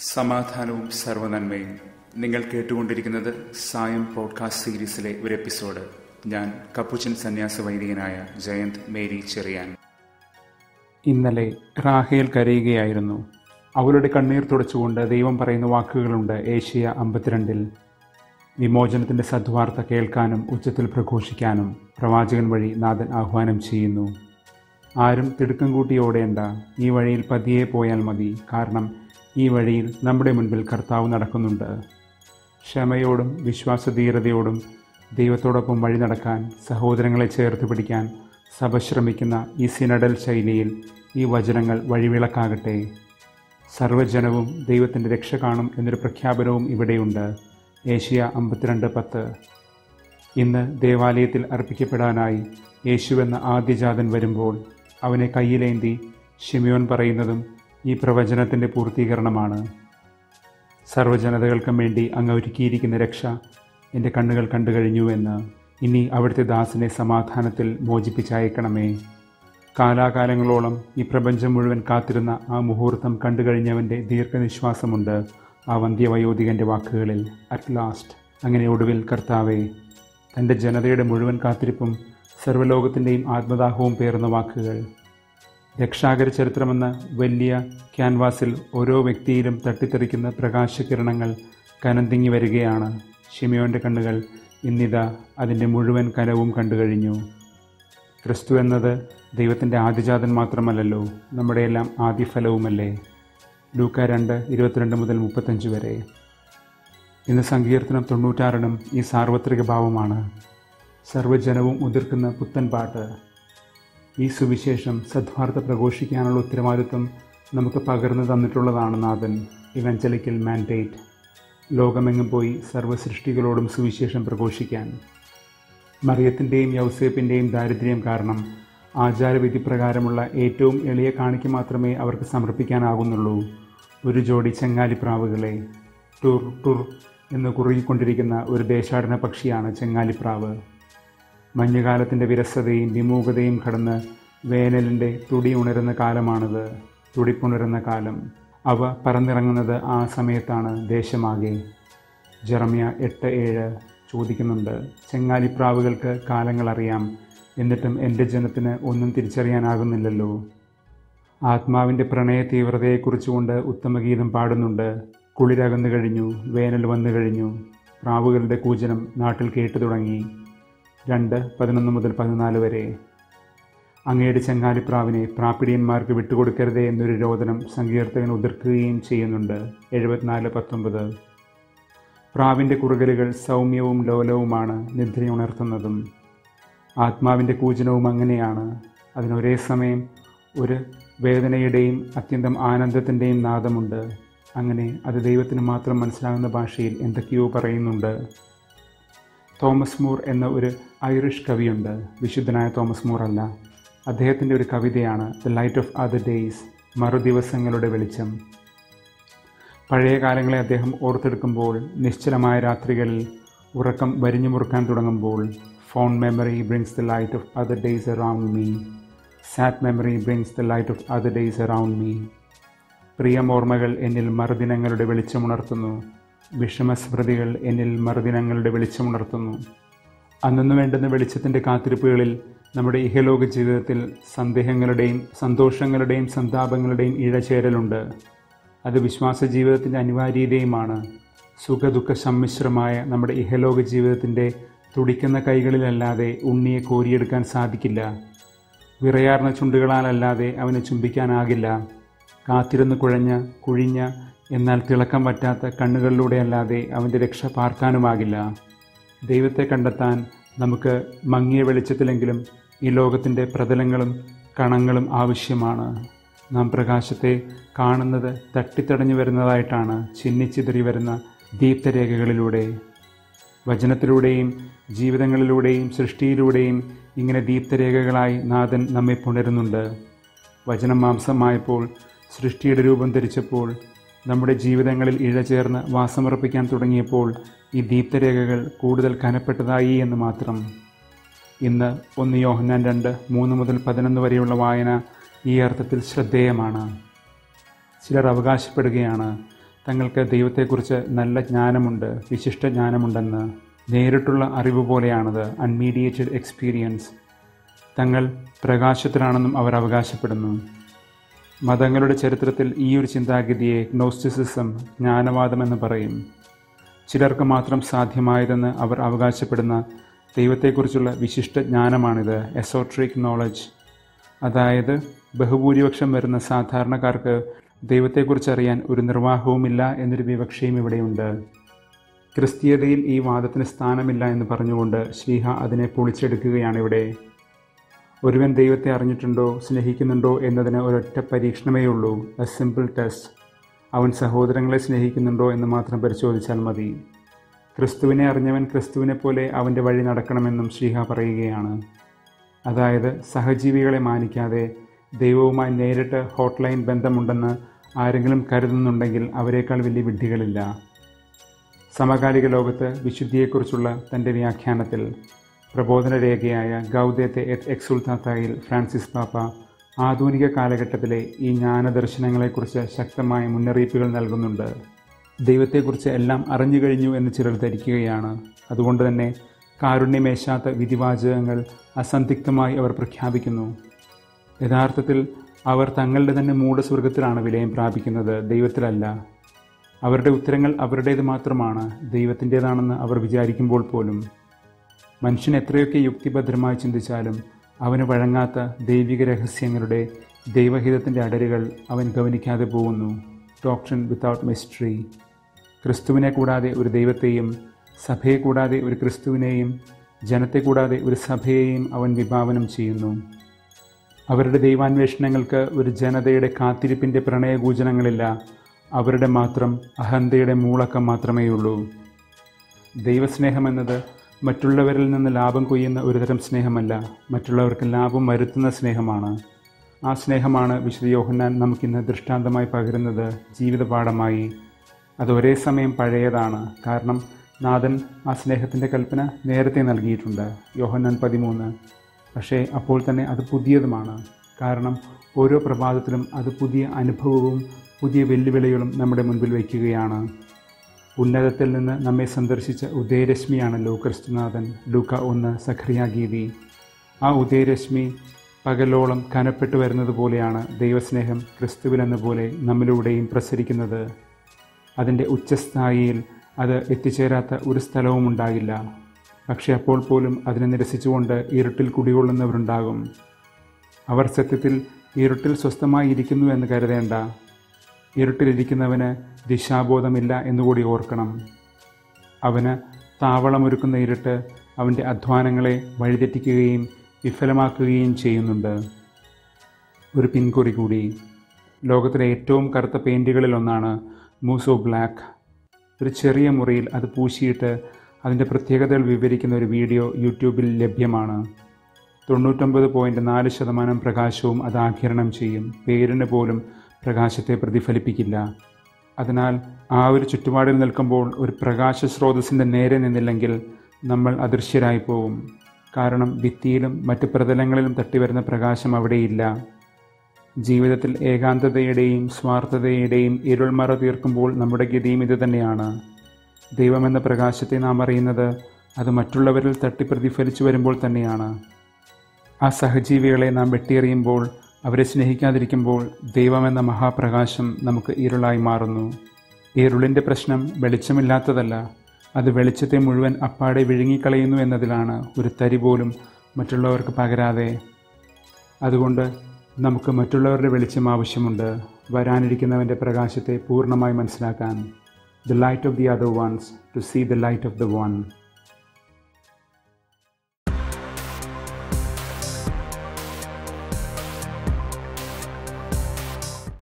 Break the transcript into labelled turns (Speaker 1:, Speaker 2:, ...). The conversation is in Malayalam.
Speaker 1: സമാധാനവും സർവനന്മയും നിങ്ങൾ കേട്ടുകൊണ്ടിരിക്കുന്നത് സായം പോഡ്കാസ്റ്റ് സീരീസിലെ ഒരു എപ്പിസോഡ് ഞാൻ കപ്പുച്ചൻ സന്യാസ വൈദികനായ ജയന്ത് മേരി ചെറിയാൻ
Speaker 2: ഇന്നലെ റാഹേൽ കരയുകയായിരുന്നു അവളുടെ കണ്ണീർ തുടച്ചുകൊണ്ട് ദൈവം പറയുന്ന വാക്കുകളുണ്ട് ഏഷ്യ അമ്പത്തിരണ്ടിൽ വിമോചനത്തിൻ്റെ സദ്വാർത്ത കേൾക്കാനും ഉച്ചത്തിൽ പ്രഘോഷിക്കാനും പ്രവാചകൻ വഴി നാഥൻ ആഹ്വാനം ചെയ്യുന്നു ആരും തിടുക്കം കൂട്ടി ഓടേണ്ട ഈ വഴിയിൽ പതിയെ പോയാൽ മതി കാരണം ഈ വഴിയിൽ നമ്മുടെ മുൻപിൽ കർത്താവ് നടക്കുന്നുണ്ട് ക്ഷമയോടും വിശ്വാസധീരതയോടും ദൈവത്തോടൊപ്പം വഴി നടക്കാൻ സഹോദരങ്ങളെ ചേർത്ത് പിടിക്കാൻ സഭ ശ്രമിക്കുന്ന ഈ സിനഡൽ ശൈലിയിൽ ഈ വചനങ്ങൾ വഴിവിളക്കാകട്ടെ സർവ്വജനവും ദൈവത്തിൻ്റെ രക്ഷ കാണും എന്നൊരു പ്രഖ്യാപനവും ഇവിടെയുണ്ട് ഏഷ്യ അമ്പത്തിരണ്ട് പത്ത് ഇന്ന് ദേവാലയത്തിൽ അർപ്പിക്കപ്പെടാനായി യേശുവെന്ന ആദ്യജാതൻ വരുമ്പോൾ അവനെ കയ്യിലേന്തി ഷിമിയോൻ പറയുന്നതും ഈ പ്രവചനത്തിൻ്റെ പൂർത്തീകരണമാണ് സർവ്വജനതകൾക്കും വേണ്ടി അങ്ങ് ഒരുക്കിയിരിക്കുന്ന രക്ഷ എൻ്റെ കണ്ണുകൾ കണ്ടു കഴിഞ്ഞുവെന്ന് ഇനി അവിടുത്തെ ദാസനെ സമാധാനത്തിൽ മോചിപ്പിച്ചയക്കണമേ കാലാകാലങ്ങളോളം ഈ പ്രപഞ്ചം മുഴുവൻ കാത്തിരുന്ന ആ മുഹൂർത്തം കണ്ടു കഴിഞ്ഞവൻ്റെ ദീർഘനിശ്വാസമുണ്ട് ആ വന്ധ്യവയോധികൻ്റെ വാക്കുകളിൽ അറ്റ് ലാസ്റ്റ് അങ്ങനെ ഒടുവിൽ കർത്താവെ തൻ്റെ ജനതയുടെ മുഴുവൻ കാത്തിരിപ്പും സർവ്വലോകത്തിൻ്റെയും ആത്മദാഹവും പേർന്ന വാക്കുകൾ രക്ഷാകര ചരിത്രമെന്ന വലിയ ക്യാൻവാസിൽ ഓരോ വ്യക്തിയിലും തട്ടിത്തെറിക്കുന്ന പ്രകാശകിരണങ്ങൾ കനന്തിങ്ങി വരികയാണ് ഷിമിയോൻ്റെ കണ്ണുകൾ ഇന്നിതാ അതിൻ്റെ മുഴുവൻ കനവും കണ്ടു കഴിഞ്ഞു ക്രിസ്തു എന്നത് ദൈവത്തിൻ്റെ ആദിജാതൻ മാത്രമല്ലല്ലോ നമ്മുടെയെല്ലാം ആദിഫലവുമല്ലേ ലൂക്ക രണ്ട് ഇരുപത്തിരണ്ട് മുതൽ മുപ്പത്തഞ്ച് വരെ ഇന്ന് സങ്കീർത്തനം തൊണ്ണൂറ്റാറിനും ഈ സാർവത്രിക ഭാവമാണ് സർവ്വജനവും ഉതിർക്കുന്ന പുത്തൻ പാട്ട് ഈ സുവിശേഷം സദ്വാർത്ത പ്രഘോഷിക്കാനുള്ള ഉത്തരവാദിത്വം നമുക്ക് പകർന്നു തന്നിട്ടുള്ളതാണ് നാഥൻ ഇവഞ്ചലിക്കൽ മാൻഡേറ്റ് ലോകമെങ്ങും പോയി സർവ്വസൃഷ്ടികളോടും സുവിശേഷം പ്രഘോഷിക്കാൻ മറിയത്തിൻ്റെയും യൗസേപ്പിൻ്റെയും ദാരിദ്ര്യം കാരണം ആചാരവിധി പ്രകാരമുള്ള ഏറ്റവും എളിയ കാണിക്ക് മാത്രമേ അവർക്ക് സമർപ്പിക്കാനാകുന്നുള്ളൂ ഒരു ജോഡി ചെങ്ങാലിപ്രാവുകളെ ടുർ ടുർ എന്ന് കുറുകിക്കൊണ്ടിരിക്കുന്ന ഒരു ദേശാടന പക്ഷിയാണ് ചെങ്ങാലിപ്രാവ് മഞ്ഞുകാലത്തിൻ്റെ വിരസതയും വിമൂകതയും കടന്ന് വേനലിൻ്റെ തുടി ഉണരുന്ന കാലമാണിത് തുടിപ്പുണരുന്ന കാലം അവ പറന്നിറങ്ങുന്നത് ആ സമയത്താണ് ദേശമാകെ ജെറമ്യ എട്ട് ഏഴ് ചോദിക്കുന്നുണ്ട് ചെങ്ങാലിപ്രാവുകൾക്ക് കാലങ്ങൾ അറിയാം എന്നിട്ടും എൻ്റെ ജനത്തിന് ഒന്നും തിരിച്ചറിയാനാകുന്നില്ലല്ലോ ആത്മാവിൻ്റെ പ്രണയ തീവ്രതയെക്കുറിച്ചുകൊണ്ട് ഉത്തമഗീതം പാടുന്നുണ്ട് കുളിരകന്നു കഴിഞ്ഞു വേനൽ വന്നു കഴിഞ്ഞു പ്രാവുകളുടെ കൂജനം നാട്ടിൽ കേട്ടു തുടങ്ങി രണ്ട് പതിനൊന്ന് മുതൽ പതിനാല് വരെ അങ്ങയുടെ ചങ്ങാലിപ്രാവിനെ പ്രാപ്പിടിയന്മാർക്ക് വിട്ടുകൊടുക്കരുതേ എന്നൊരു രോദനം സങ്കീർത്തകൻ ഉതിർക്കുകയും ചെയ്യുന്നുണ്ട് എഴുപത്തിനാല് പത്തൊമ്പത് പ്രാവിൻ്റെ കുറുകലുകൾ സൗമ്യവും ലോലവുമാണ് നിദ്രയുണർത്തുന്നതും ആത്മാവിൻ്റെ കൂജനവും അങ്ങനെയാണ് അതിനൊരേ സമയം ഒരു വേദനയുടെയും അത്യന്തം ആനന്ദത്തിൻ്റെയും നാദമുണ്ട് അങ്ങനെ അത് ദൈവത്തിന് മാത്രം മനസ്സിലാകുന്ന ഭാഷയിൽ എന്തൊക്കെയോ പറയുന്നുണ്ട് തോമസ് മൂർ എന്ന ഒരു ഐറിഷ് കവിയുണ്ട് വിശുദ്ധനായ തോമസ് മൂർ അല്ല അദ്ദേഹത്തിൻ്റെ ഒരു കവിതയാണ് the light of other days മറുദിവസങ്ങളുടെ വെളിച്ചം പഴയ കാലങ്ങളെ അദ്ദേഹം ഓർത്തെടുക്കുമ്പോൾ നിശ്ചലമായ രാത്രികളിൽ ഉറക്കം വരിഞ്ഞു മുറുക്കാൻ തുടങ്ങുമ്പോൾ fond memory brings the light of other days around me സാറ്റ് memory brings the light of other days around me പ്രിയമോർമ്മകൾ എന്നിൽ മറുദിനങ്ങളുടെ വെളിച്ചമുണർത്തുന്നു വിഷമസ്മൃതികൾ എന്നിൽ മറുദിനങ്ങളുടെ വെളിച്ചമുണർത്തുന്നു അന്നു വേണ്ടുന്ന വെളിച്ചത്തിൻ്റെ കാത്തിരിപ്പുകളിൽ നമ്മുടെ ഇഹലോക ജീവിതത്തിൽ സന്ദേഹങ്ങളുടെയും സന്തോഷങ്ങളുടെയും സന്താപങ്ങളുടെയും ഇഴചേരലുണ്ട് അത് വിശ്വാസ ജീവിതത്തിൻ്റെ അനിവാര്യതയുമാണ് സുഖദുഃഖ സമ്മിശ്രമായ നമ്മുടെ ഇഹലോക ജീവിതത്തിൻ്റെ തുടിക്കുന്ന കൈകളിലല്ലാതെ ഉണ്ണിയെ കോരിയെടുക്കാൻ സാധിക്കില്ല വിറയാർന്ന ചുണ്ടുകളാലല്ലാതെ അവനെ ചുംബിക്കാനാകില്ല കാത്തിരുന്ന് കുഴഞ്ഞ കുഴിഞ്ഞ എന്നാൽ തിളക്കം പറ്റാത്ത കണ്ണുകളിലൂടെ അല്ലാതെ അവൻ്റെ രക്ഷ പാർക്കാനുമാകില്ല ദൈവത്തെ കണ്ടെത്താൻ നമുക്ക് മങ്ങിയ വെളിച്ചത്തിലെങ്കിലും ഈ ലോകത്തിൻ്റെ പ്രതലങ്ങളും കണങ്ങളും ആവശ്യമാണ് നാം പ്രകാശത്തെ കാണുന്നത് തട്ടിത്തടഞ്ഞു വരുന്നതായിട്ടാണ് ചിന്നിച്ചിതറി വരുന്ന ദീപ്തരേഖകളിലൂടെ വചനത്തിലൂടെയും ജീവിതങ്ങളിലൂടെയും സൃഷ്ടിയിലൂടെയും ഇങ്ങനെ ദീപ്തരേഖകളായി നാഥൻ നമ്മെ പുണരുന്നുണ്ട് വചനം മാംസമായപ്പോൾ സൃഷ്ടിയുടെ രൂപം ധരിച്ചപ്പോൾ നമ്മുടെ ജീവിതങ്ങളിൽ ഇഴചേർന്ന് വാസമർപ്പിക്കാൻ തുടങ്ങിയപ്പോൾ ഈ ദീപ്തരേഖകൾ കൂടുതൽ കനപ്പെട്ടതായി എന്ന് മാത്രം ഇന്ന് ഒന്ന് യോഹന്നാൻ രണ്ട് മൂന്ന് മുതൽ പതിനൊന്ന് വരെയുള്ള വായന ഈ അർത്ഥത്തിൽ ശ്രദ്ധേയമാണ് ചിലർ അവകാശപ്പെടുകയാണ് തങ്ങൾക്ക് ദൈവത്തെക്കുറിച്ച് നല്ല ജ്ഞാനമുണ്ട് വിശിഷ്ട ജ്ഞാനമുണ്ടെന്ന് നേരിട്ടുള്ള അറിവ് പോലെയാണത് അൺമീഡിയേറ്റഡ് എക്സ്പീരിയൻസ് തങ്ങൾ പ്രകാശത്തിലാണെന്നും അവർ അവകാശപ്പെടുന്നു മതങ്ങളുടെ ചരിത്രത്തിൽ ഈ ഒരു ചിന്താഗതിയെ ഗ്നോസ്റ്റിസിസം ജ്ഞാനവാദമെന്ന് പറയും ചിലർക്ക് മാത്രം സാധ്യമായതെന്ന് അവർ അവകാശപ്പെടുന്ന ദൈവത്തെക്കുറിച്ചുള്ള വിശിഷ്ട ജ്ഞാനമാണിത് എസോട്രിക് നോളജ് അതായത് ബഹുഭൂരിപക്ഷം വരുന്ന സാധാരണക്കാർക്ക് ദൈവത്തെക്കുറിച്ച് അറിയാൻ ഒരു നിർവാഹവുമില്ല എന്നൊരു വിവക്ഷയും ഇവിടെയുണ്ട് ക്രിസ്തീയതയിൽ ഈ വാദത്തിന് സ്ഥാനമില്ല എന്ന് പറഞ്ഞുകൊണ്ട് ശ്രീഹ അതിനെ പൊളിച്ചെടുക്കുകയാണ് ഇവിടെ ഒരുവൻ ദൈവത്തെ അറിഞ്ഞിട്ടുണ്ടോ സ്നേഹിക്കുന്നുണ്ടോ എന്നതിന് ഒരൊറ്റ പരീക്ഷണമേ ഉള്ളൂ എ സിമ്പിൾ ടെസ്റ്റ് അവൻ സഹോദരങ്ങളെ സ്നേഹിക്കുന്നുണ്ടോ എന്ന് മാത്രം പരിശോധിച്ചാൽ മതി ക്രിസ്തുവിനെ അറിഞ്ഞവൻ ക്രിസ്തുവിനെ പോലെ അവൻ്റെ വഴി നടക്കണമെന്നും ശ്രീഹ പറയുകയാണ് അതായത് സഹജീവികളെ മാനിക്കാതെ ദൈവവുമായി നേരിട്ട് ഹോട്ട്ലൈൻ ബന്ധമുണ്ടെന്ന് ആരെങ്കിലും കരുതുന്നുണ്ടെങ്കിൽ അവരെക്കാൾ വലിയ വിഡ്ഢികളില്ല സമകാലിക ലോകത്ത് വിശുദ്ധിയെക്കുറിച്ചുള്ള തൻ്റെ വ്യാഖ്യാനത്തിൽ പ്രബോധന രേഖയായ ഗൗദേത്തെ എറ്റ് എക്സുൽത്താത്തായിൽ ഫ്രാൻസിസ് പാപ്പ ആധുനിക കാലഘട്ടത്തിലെ ഈ ജ്ഞാനദർശനങ്ങളെക്കുറിച്ച് ശക്തമായ മുന്നറിയിപ്പുകൾ നൽകുന്നുണ്ട് ദൈവത്തെക്കുറിച്ച് എല്ലാം അറിഞ്ഞു കഴിഞ്ഞു എന്ന് ചിലർ ധരിക്കുകയാണ് അതുകൊണ്ട് തന്നെ കാരുണ്യമേശാത്ത വിധിവാചകങ്ങൾ അസന്ധിഗ്ധമായി അവർ പ്രഖ്യാപിക്കുന്നു യഥാർത്ഥത്തിൽ അവർ തങ്ങളുടെ തന്നെ മൂഢസ്വർഗത്തിലാണ് വിലയം പ്രാപിക്കുന്നത് ദൈവത്തിലല്ല അവരുടെ ഉത്തരങ്ങൾ അവരുടേത് മാത്രമാണ് ദൈവത്തിൻ്റേതാണെന്ന് അവർ വിചാരിക്കുമ്പോൾ പോലും മനുഷ്യൻ എത്രയൊക്കെ യുക്തിഭദ്രമായി ചിന്തിച്ചാലും അവന് വഴങ്ങാത്ത ദൈവിക രഹസ്യങ്ങളുടെ ദൈവഹിതത്തിൻ്റെ അടരുകൾ അവൻ ഗവനിക്കാതെ പോകുന്നു ഡോക്ടറിൻ വിത്തൗട്ട് മിസ്റ്ററി ക്രിസ്തുവിനെ കൂടാതെ ഒരു ദൈവത്തെയും സഭയെ കൂടാതെ ഒരു ക്രിസ്തുവിനെയും ജനത്തെ കൂടാതെ ഒരു സഭയെയും അവൻ വിഭാവനം ചെയ്യുന്നു അവരുടെ ദൈവാന്വേഷണങ്ങൾക്ക് ഒരു ജനതയുടെ കാത്തിരിപ്പിൻ്റെ പ്രണയകൂചനങ്ങളില്ല അവരുടെ മാത്രം അഹന്തയുടെ മൂളക്കം മാത്രമേയുള്ളൂ ദൈവസ്നേഹമെന്നത് മറ്റുള്ളവരിൽ നിന്ന് ലാഭം കൊയ്യുന്ന ഒരുതരം സ്നേഹമല്ല മറ്റുള്ളവർക്ക് ലാഭം വരുത്തുന്ന സ്നേഹമാണ് ആ സ്നേഹമാണ് വിശുദ്ധ യോഹന്നാൻ നമുക്കിന്ന് ദൃഷ്ടാന്തമായി പകരുന്നത് ജീവിതപാഠമായി അത് ഒരേ സമയം പഴയതാണ് കാരണം നാഥൻ ആ സ്നേഹത്തിൻ്റെ കൽപ്പന നേരത്തെ നൽകിയിട്ടുണ്ട് യോഹന്നാൻ പതിമൂന്ന് പക്ഷേ അപ്പോൾ തന്നെ അത് പുതിയതുമാണ് കാരണം ഓരോ പ്രഭാതത്തിലും അത് പുതിയ അനുഭവവും പുതിയ വെല്ലുവിളികളും നമ്മുടെ മുൻപിൽ വയ്ക്കുകയാണ് ഉന്നതത്തിൽ നിന്ന് നമ്മെ സന്ദർശിച്ച ഉദയരശ്മിയാണല്ലോ ക്രിസ്തുനാഥൻ ലൂക്ക ഒന്ന് സഖറിയ ഗീതി ആ ഉദയരശ്മി പകലോളം കനപ്പെട്ടു വരുന്നത് പോലെയാണ് ദൈവസ്നേഹം ക്രിസ്തുവിലെന്ന പോലെ നമ്മിലൂടെയും പ്രസരിക്കുന്നത് അതിൻ്റെ ഉച്ചസ്ഥായിയിൽ അത് എത്തിച്ചേരാത്ത ഒരു സ്ഥലവും ഉണ്ടാകില്ല പക്ഷെ അപ്പോൾ പോലും അതിനെ നിരസിച്ചുകൊണ്ട് ഇരുട്ടിൽ കുടികൊള്ളുന്നവരുണ്ടാകും അവർ സത്യത്തിൽ ഇരുട്ടിൽ സ്വസ്ഥമായി ഇരിക്കുന്നു എന്ന് കരുതേണ്ട ഇരുട്ടിലിരിക്കുന്നവന് ദിശാബോധമില്ല എന്നുകൂടി ഓർക്കണം അവന് താവളമൊരുക്കുന്ന ഇരുട്ട് അവൻ്റെ അധ്വാനങ്ങളെ വഴിതെറ്റിക്കുകയും വിഫലമാക്കുകയും ചെയ്യുന്നുണ്ട് ഒരു പിൻകുറി കൂടി ലോകത്തിലെ ഏറ്റവും കറുത്ത പെയിൻറ്റുകളിൽ ഒന്നാണ് മൂസോ ബ്ലാക്ക് ഒരു ചെറിയ മുറിയിൽ അത് പൂശിയിട്ട് അതിൻ്റെ പ്രത്യേകതകൾ വിവരിക്കുന്ന ഒരു വീഡിയോ യൂട്യൂബിൽ ലഭ്യമാണ് തൊണ്ണൂറ്റൊമ്പത് പോയിൻറ്റ് നാല് ശതമാനം പ്രകാശവും അത് ആഘിരണം ചെയ്യും പേരിന് പോലും പ്രകാശത്തെ പ്രതിഫലിപ്പിക്കില്ല അതിനാൽ ആ ഒരു ചുറ്റുപാടിൽ നിൽക്കുമ്പോൾ ഒരു പ്രകാശ സ്രോതസ്സിൻ്റെ നേരെ നിന്നില്ലെങ്കിൽ നമ്മൾ അദൃശ്യരായി പോവും കാരണം ഭിത്തിയിലും മറ്റ് പ്രതലങ്ങളിലും തട്ടിവരുന്ന പ്രകാശം അവിടെയില്ല ജീവിതത്തിൽ ഏകാന്തതയുടെയും സ്വാർത്ഥതയുടെയും ഇരുൾമറ തീർക്കുമ്പോൾ നമ്മുടെ ഗതിയും ഇത് തന്നെയാണ് ദൈവമെന്ന പ്രകാശത്തെ നാം അറിയുന്നത് അത് മറ്റുള്ളവരിൽ തട്ടി പ്രതിഫലിച്ചു വരുമ്പോൾ തന്നെയാണ് ആ സഹജീവികളെ നാം വെട്ടിയെറിയുമ്പോൾ അവരെ സ്നേഹിക്കാതിരിക്കുമ്പോൾ ദൈവമെന്ന മഹാപ്രകാശം നമുക്ക് ഇരുളായി മാറുന്നു ഇരുളിൻ്റെ പ്രശ്നം വെളിച്ചമില്ലാത്തതല്ല അത് വെളിച്ചത്തെ മുഴുവൻ അപ്പാടെ വിഴുങ്ങിക്കളയുന്നു എന്നതിലാണ് ഒരു തരി പോലും മറ്റുള്ളവർക്ക് പകരാതെ അതുകൊണ്ട് നമുക്ക് മറ്റുള്ളവരുടെ വെളിച്ചം ആവശ്യമുണ്ട് വരാനിരിക്കുന്നവൻ്റെ പ്രകാശത്തെ പൂർണ്ണമായി മനസ്സിലാക്കാൻ the light of the other ones to see the light of the one